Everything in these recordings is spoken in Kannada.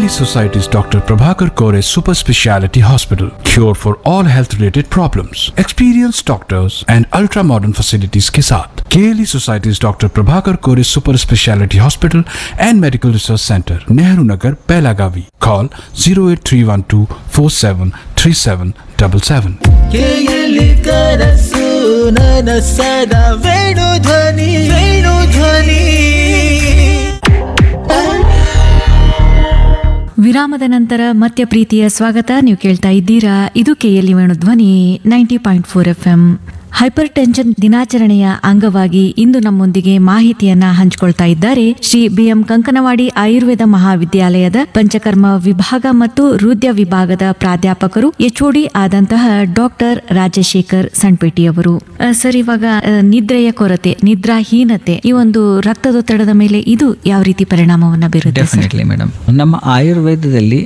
Daily Society's Dr. Prabhakar Kore Super Speciality Hospital. Cure for all health related problems. Experienced doctors and ultra modern facilities के साथ केली societies doctor Prabhakar Kore super speciality hospital and medical research centre Nehru Nagar Belagavi call zero eight three one two four seven three seven double seven ಕೇಯಲಿ ಕನಸು ನನಸದ ವೇಣು ಧ್ವನಿ ವೇಣು ಧ್ವನಿ ವಿರಾಮದ ನಂತರ ಮತ್ತೆ ಪ್ರೀತಿಯ ಸ್ವಾಗತ ನೀವು ಕೇಳ್ತಾ ಇದ್ದೀರಾ ಇದು KLE Venu Dhwani ninety point four F M hypertension ದಿನಾಚರಣೆಯ ಅಂಗವಾಗಿ ಇಂದು ನಮ್ಮೊಂದಿಗೆ ಮಾಹಿತಿಯನ್ನ ಹಂಚಿಕೊಳ್ತಾ ಇದ್ದಾರೆ ಶ್ರೀ ಬಿ ಎಂ ಕಂಕನವಾಡಿ ಆಯುರ್ವೇದ ಮಹಾವಿದ್ಯಾಲಯದ ಪಂಚಕರ್ಮ ವಿಭಾಗ ಮತ್ತು ಹೃದಯ ವಿಭಾಗದ ಪ್ರಾಧ್ಯಾಪಕರು ಎಚ್ಒಡಿ ಆದಂತಹ ಡಾಕ್ಟರ್ ರಾಜಶೇಖರ್ ಸಣ್ಪೇಟಿ ಅವರು ಅ, ಸರ್ ಇವಾಗ ಅ, ನಿದ್ರೆಯ ಕೊರತೆ ನಿದ್ರಾಹೀನತೆ ಈ ಒಂದು ರಕ್ತದೊತ್ತಡದ ಮೇಲೆ ಇದು ಯಾವ ರೀತಿ ಪರಿಣಾಮವನ್ನ ಬೀರುತ್ತೆ ಸರ್ ಡೆಫಿನೆಟ್ಲಿ ಮೇಡಮ್ ನಮ್ಮ ಆಯುರ್ವೇದದಲ್ಲಿ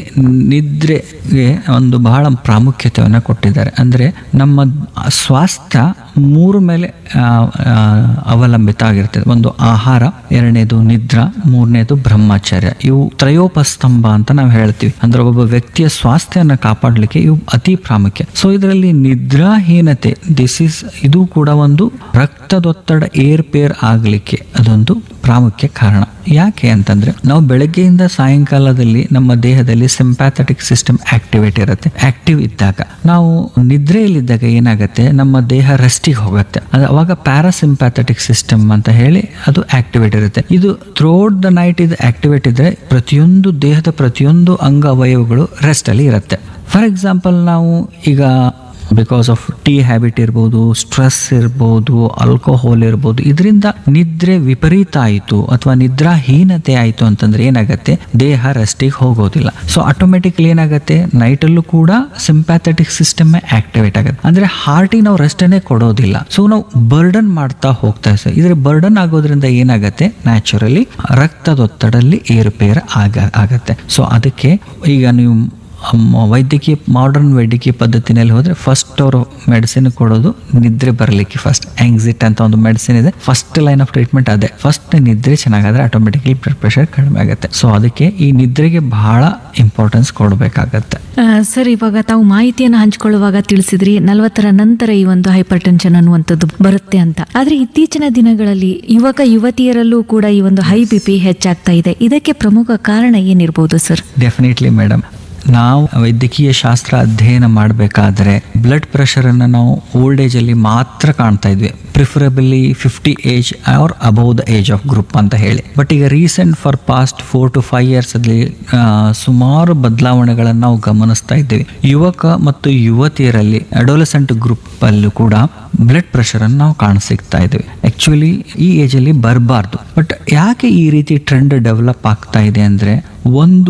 ನಿದ್ರೆಗೆ ಒಂದು ಬಹಳ ಪ್ರಾಮುಖ್ಯತೆಯನ್ನು ಕೊಟ್ಟಿದ್ದಾರೆ ಅಂದರೆ ನಮ್ಮ ಸ್ವಾಸ್ಥ್ಯ ಮೂರು ಮೇಲೆ ಆ, ಆ, ಅವಲಂಬಿತ ಆಗಿರ್ತದೆ ಒಂದು ಆಹಾರ ಎರಡನೇದು ನಿದ್ರಾ ಮೂರನೇದು ಬ್ರಹ್ಮಚರ್ಯ ಇವು ತ್ರಯೋಪಸ್ತಂಭ ಅಂತ ನಾವು ಹೇಳ್ತೀವಿ ಅಂದ್ರೆ ಒಬ್ಬ ವ್ಯಕ್ತಿಯ ಸ್ವಾಸ್ಥ್ಯನ ಕಾಪಾಡಲಿಕ್ಕೆ ಇವು ಅತಿ ಪ್ರಾಮುಖ್ಯ ಸೊ ಇದರಲ್ಲಿ ನಿದ್ರಾಹೀನತೆ ದಿಸ್ ಇಸ್ ಇದು ಕೂಡ ಒಂದು ರಕ್ತದೊತ್ತಡ ಏರ್ಪೇರ್ ಆಗಲಿಕ್ಕೆ ಅದೊಂದು ಪ್ರಾಮುಖ್ಯ ಕಾರಣ ಯಾಕೆ ಅಂತಂದ್ರೆ ನಾವು ಬೆಳಗ್ಗೆಯಿಂದ ಸಾಯಂಕಾಲದಲ್ಲಿ ನಮ್ಮ ದೇಹದಲ್ಲಿ ಸಿಂಪ್ಯಾಥೆಟಿಕ್ ಸಿಸ್ಟಮ್ ಆಕ್ಟಿವೇಟ್ ಇರುತ್ತೆ ಆಕ್ಟಿವ್ ಇದ್ದಾಗ ನಾವು ನಿದ್ರೆಯಲ್ಲಿದ್ದಾಗ ಏನಾಗುತ್ತೆ ನಮ್ಮ ದೇಹ ರೆಸ್ಟಿಗೆ ಹೋಗುತ್ತೆ ಅದು ಅವಾಗ ಪ್ಯಾರಾಸಿಂಪ್ಯಾಥೆಟಿಕ್ ಸಿಸ್ಟಮ್ ಅಂತ ಹೇಳಿ ಅದು ಆಕ್ಟಿವೇಟ್ ಇರುತ್ತೆ ಇದು ಥ್ರೋಟ್ ದ ನೈಟ್ ಇದು ಆಕ್ಟಿವೇಟ್ ಇದ್ರೆ ಪ್ರತಿಯೊಂದು ದೇಹದ ಪ್ರತಿಯೊಂದು ಅಂಗ ಅವಯವಗಳು ರೆಸ್ಟ್ ಅಲ್ಲಿ ಇರುತ್ತೆ ಫಾರ್ ಎಕ್ಸಾಂಪಲ್ ನಾವು ಈಗ ಬಿಕಾಸ್ ಆಫ್ ಟೀ ಹ್ಯಾಬಿಟ್ ಇರ್ಬೋದು ಸ್ಟ್ರೆಸ್ ಇರ್ಬೋದು ಆಲ್ಕೋಹಾಲ್ ಇರ್ಬೋದು ಇದರಿಂದ ನಿದ್ರೆ ವಿಪರೀತ ಆಯಿತು ಅಥವಾ ನಿದ್ರಾಹೀನತೆ ಆಯಿತು ಅಂತಂದ್ರೆ ಏನಾಗುತ್ತೆ ದೇಹ ರೆಸ್ಟಿಗೆ ಹೋಗೋದಿಲ್ಲ ಸೊ ಆಟೋಮೆಟಿಕ್ಲಿ ಏನಾಗುತ್ತೆ ನೈಟಲ್ಲೂ ಕೂಡ ಸಿಂಪ್ಯಾಥೆಟಿಕ್ ಸಿಸ್ಟಮ್ ಆಕ್ಟಿವೇಟ್ ಆಗುತ್ತೆ ಅಂದ್ರೆ ಹಾರ್ಟಿಗೆ ನಾವು ರೆಸ್ಟನ್ನೇ ಕೊಡೋದಿಲ್ಲ ಸೊ ನಾವು ಬರ್ಡನ್ ಮಾಡ್ತಾ ಹೋಗ್ತಾ ಇರ್ತೇವೆ ಇದ್ರ ಬರ್ಡನ್ ಆಗೋದ್ರಿಂದ ಏನಾಗುತ್ತೆ ನ್ಯಾಚುರಲಿ ರಕ್ತದೊತ್ತಡಲ್ಲಿ ಏರುಪೇರು ಆಗ ಆಗತ್ತೆ ಸೊ ಅದಕ್ಕೆ ಈಗ ನೀವು ಅಮ್ಮ ವೈದ್ಯಕೀಯ ಮಾಡರ್ನ್ ವೈದ್ಯಕೀಯ ಪದ್ಧತಿನಲ್ಲಿ ಹೋದ್ರೆ ಫಸ್ಟ್ ಅವರು ಮೆಡಿಸಿನ್ ಕೊಡೋದು ನಿದ್ರೆ ಬರಲಿಕ್ಕೆ ಫಸ್ಟ್ ಆಂಗ್ಸಿಟ್ ಅಂತ ಒಂದು ಮೆಡಿಸಿನ್ ಇದೆ ಫಸ್ಟ್ ಲೈನ್ ಆಫ್ ಟ್ರೀಟ್ಮೆಂಟ್ ಅದೇ ಫಸ್ಟ್ ನಿದ್ರೆ ಚೆನ್ನಾಗಾದ್ರೆ ಆಟೋಮೆಟಿಕ್ಲಿ ಬ್ಲಡ್ ಪ್ರೆಷರ್ ಕಡಿಮೆ ಆಗುತ್ತೆ ಸೊ ಅದಕ್ಕೆ ಈ ನಿದ್ರೆಗೆ ಬಹಳ ಇಂಪಾರ್ಟೆನ್ಸ್ ಕೊಡಬೇಕಾಗತ್ತೆ ಆ, ಸರ್ ಇವಾಗ ತಾವು ಮಾಹಿತಿಯನ್ನು ಹಂಚಿಕೊಳ್ಳುವಾಗ ತಿಳಿಸಿದ್ರಿ ನಲವತ್ತರ ನಂತರ ಈ ಒಂದು ಹೈಪರ್ ಟೆನ್ಷನ್ ಅನ್ನುವಂಥದ್ದು ಬರುತ್ತೆ ಅಂತ ಆದ್ರೆ ಇತ್ತೀಚಿನ ದಿನಗಳಲ್ಲಿ ಯುವಕ ಯುವತಿಯರಲ್ಲೂ ಕೂಡ ಈ ಒಂದು ಹೈ ಬಿ ಪಿ ಹೆಚ್ಚಾಗ್ತಾ ಇದೆ ಇದಕ್ಕೆ ಪ್ರಮುಖ ಕಾರಣ ಏನಿರ್ಬೋದು ಸರ್ ಡೆಫಿನೆಟ್ಲಿ ಮೇಡಮ್ ನಾವು ವೈದ್ಯಕೀಯ ಶಾಸ್ತ್ರ ಅಧ್ಯಯನ ಮಾಡಬೇಕಾದ್ರೆ ಬ್ಲಡ್ ಪ್ರೆಷರ್ ಅನ್ನು ನಾವು ಓಲ್ಡ್ ಏಜ್ ಅಲ್ಲಿ ಮಾತ್ರ ಕಾಣ್ತಾ ಇದ್ವಿ preferably fifty age or above the age of group ಅಂತ ಹೇಳಿ ಬಟ್ ಈಗ recent for past four to five years ಅಲ್ಲಿ ಆ, ಸುಮಾರು ಬದಲಾವಣೆಗಳನ್ನು ನಾವು ಗಮನಿಸ್ತಾ ಇದ್ದೇವೆ ಯುವಕ ಮತ್ತು ಯುವತಿಯರಲ್ಲಿ ಅಡೋಲಸೆಂಟ್ ಗ್ರೂಪ್ ಅಲ್ಲೂ ಕೂಡ ಬ್ಲಡ್ ಪ್ರೆಷರ್ ಅನ್ನು ನಾವು ಕಾಣಸಿಗ್ತಾ ಇದ್ದೇವೆ ಆಕ್ಚುಲಿ ಈ ಏಜ್ ಅಲ್ಲಿ ಬರಬಾರ್ದು ಬಟ್ ಯಾಕೆ ಈ ರೀತಿ ಟ್ರೆಂಡ್ ಡೆವಲಪ್ ಆಗ್ತಾ ಇದೆ ಅಂದ್ರೆ ಒಂದು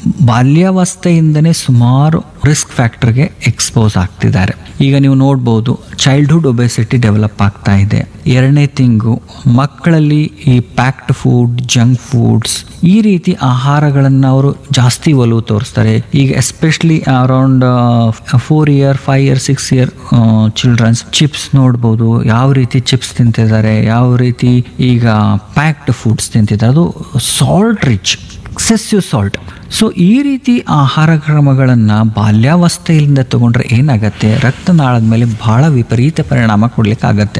ಬಾಲ್ಯಾವಸ್ಥೆಯಿಂದನೇ ಸುಮಾರು ರಿಸ್ಕ್ ಫ್ಯಾಕ್ಟರ್ಗೆ ಎಕ್ಸ್ಪೋಸ್ ಆಗ್ತಿದ್ದಾರೆ ಈಗ ನೀವು ನೋಡ್ಬೋದು ಚೈಲ್ಡ್ಹುಡ್ ಒಬೆಸಿಟಿ ಡೆವಲಪ್ ಆಗ್ತಾ ಇದೆ ಎರಡನೇ ತಿಂಗು ಮಕ್ಕಳಲ್ಲಿ ಈ ಪ್ಯಾಕ್ಡ್ ಫುಡ್ ಜಂಕ್ ಫುಡ್ಸ್ ಈ ರೀತಿ ಆಹಾರಗಳನ್ನು ಅವರು ಜಾಸ್ತಿ ಒಲವು ತೋರಿಸ್ತಾರೆ ಈಗ especially around four year five year six year childrens chips ನೋಡ್ಬೋದು ಯಾವ ರೀತಿ ಚಿಪ್ಸ್ ತಿಂತಿದ್ದಾರೆ ಯಾವ ರೀತಿ ಈಗ ಪ್ಯಾಕ್ಡ್ ಫುಡ್ಸ್ ತಿಂತಿದ್ದಾರೆ ಅದು salt rich excessive salt so ಈ ರೀತಿ ಆಹಾರ ಕ್ರಮಗಳನ್ನು ಬಾಲ್ಯಾವಸ್ಥೆಯಿಂದ ತಗೊಂಡ್ರೆ ಏನಾಗತ್ತೆ ರಕ್ತನಾಳದ ಮೇಲೆ ಬಹಳ ವಿಪರೀತ ಪರಿಣಾಮ ಕೊಡ್ಲಿಕ್ಕೆ ಆಗತ್ತೆ